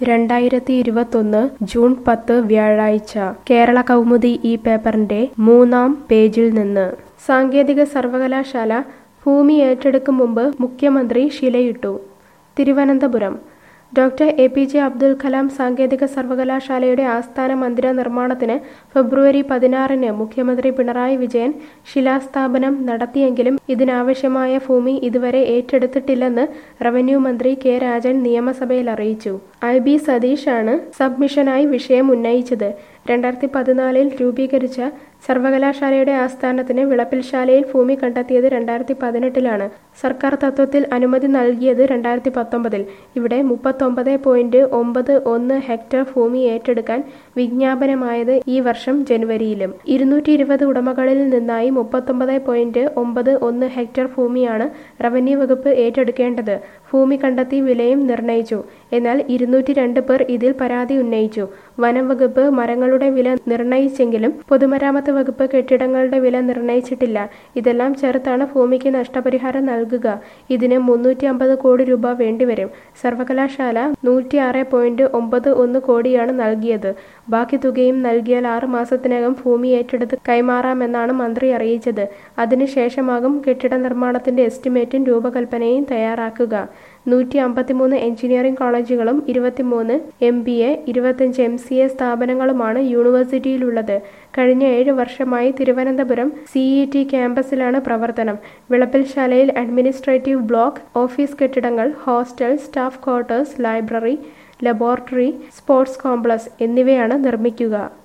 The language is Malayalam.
രണ്ടായിരത്തി ഇരുപത്തൊന്ന് ജൂൺ പത്ത് വ്യാഴാഴ്ച കേരള കൗമുദി ഈ പേപ്പറിന്റെ മൂന്നാം പേജിൽ നിന്ന് സാങ്കേതിക സർവകലാശാല ഭൂമി ഏറ്റെടുക്കും മുമ്പ് മുഖ്യമന്ത്രി ശിലയിട്ടു Thiruvananthapuram doctor A P J Abdul Kalam സാങ്കേതിക സർവകലാശാലയുടെ ആസ്ഥാന മന്ദിര നിർമ്മാണത്തിന് ഫെബ്രുവരി പതിനാറിന് മുഖ്യമന്ത്രി പിണറായി വിജയൻ ശിലാസ്ഥാപനം നടത്തിയെങ്കിലും ഇതിനാവശ്യമായ ഭൂമി ഇതുവരെ ഏറ്റെടുത്തിട്ടില്ലെന്ന് റവന്യൂ മന്ത്രി കെ രാജൻ നിയമസഭയിൽ അറിയിച്ചു ഐ ബി സതീഷാണ് സബ്മിഷനായി വിഷയം ഉന്നയിച്ചത് രണ്ടായിരത്തി പതിനാലിൽ രൂപീകരിച്ച സർവകലാശാലയുടെ ആസ്ഥാനത്തിന് വിളപ്പിൽശാലയിൽ ഭൂമി കണ്ടെത്തിയത് രണ്ടായിരത്തി പതിനെട്ടിലാണ് സർക്കാർ തത്വത്തിൽ അനുമതി നൽകിയത് രണ്ടായിരത്തി പത്തൊമ്പതിൽ ഇവിടെ മുപ്പത്തൊമ്പത് പോയിന്റ് ഒമ്പത് ഒന്ന് ഹെക്ടർ ഭൂമി ഏറ്റെടുക്കാൻ വിജ്ഞാപനമായത് ഈ വർഷം ജനുവരിയിലും ഇരുന്നൂറ്റി ഇരുപത് ഉടമകളിൽ നിന്നായി മുപ്പത്തൊമ്പത് പോയിന്റ് ഒമ്പത് ഒന്ന് ഹെക്ടർ ഭൂമിയാണ് റവന്യൂ വകുപ്പ് ഏറ്റെടുക്കേണ്ടത് ഭൂമി കണ്ടെത്തി വിലയും നിർണയിച്ചു എന്നാൽ ഇരുന്നൂറ്റി രണ്ട് പേർ ഇതിൽ പരാതി ഉന്നയിച്ചു വനം വകുപ്പ് മരങ്ങളുടെ വില നിർണയിച്ചെങ്കിലും പൊതുമരാമത്ത് വകുപ്പ് കെട്ടിടങ്ങളുടെ വില നിർണയിച്ചിട്ടില്ല ഇതെല്ലാം ചേർത്താണ് ഭൂമിക്ക് നഷ്ടപരിഹാരം നൽകുക ഇതിന് മുന്നൂറ്റി അമ്പത് കോടി രൂപ വേണ്ടിവരും സർവകലാശാല നൂറ്റി ആറ് പോയിന്റ് ഒമ്പത് ഒന്ന് കോടിയാണ് നൽകിയത് ബാക്കി തുകയും നൽകിയാൽ ആറ് മാസത്തിനകം ഭൂമി ഏറ്റെടുത്ത് കൈമാറാമെന്നാണ് മന്ത്രി അറിയിച്ചത് അതിനുശേഷമാകും കെട്ടിട നിർമ്മാണത്തിന്റെ എസ്റ്റിമേറ്റും രൂപകൽപ്പനയും തയ്യാറാക്കുക നൂറ്റി അമ്പത്തിമൂന്ന് എഞ്ചിനീയറിംഗ് കോളേജുകളും ഇരുപത്തിമൂന്ന് എം ബി എ ഇരുപത്തഞ്ച് എം സി എ സ്ഥാപനങ്ങളുമാണ് യൂണിവേഴ്സിറ്റിയിലുള്ളത് കഴിഞ്ഞ ഏഴ് വർഷമായി തിരുവനന്തപുരം സിഇ ടി ക്യാമ്പസിലാണ് പ്രവർത്തനം വിളപ്പിൽശാലയിൽ അഡ്മിനിസ്ട്രേറ്റീവ് ബ്ലോക്ക് ഓഫീസ് കെട്ടിടങ്ങൾ hostel staff quarters library laboratory sports complex എന്നിവയാണ് നിർമ്മിക്കുക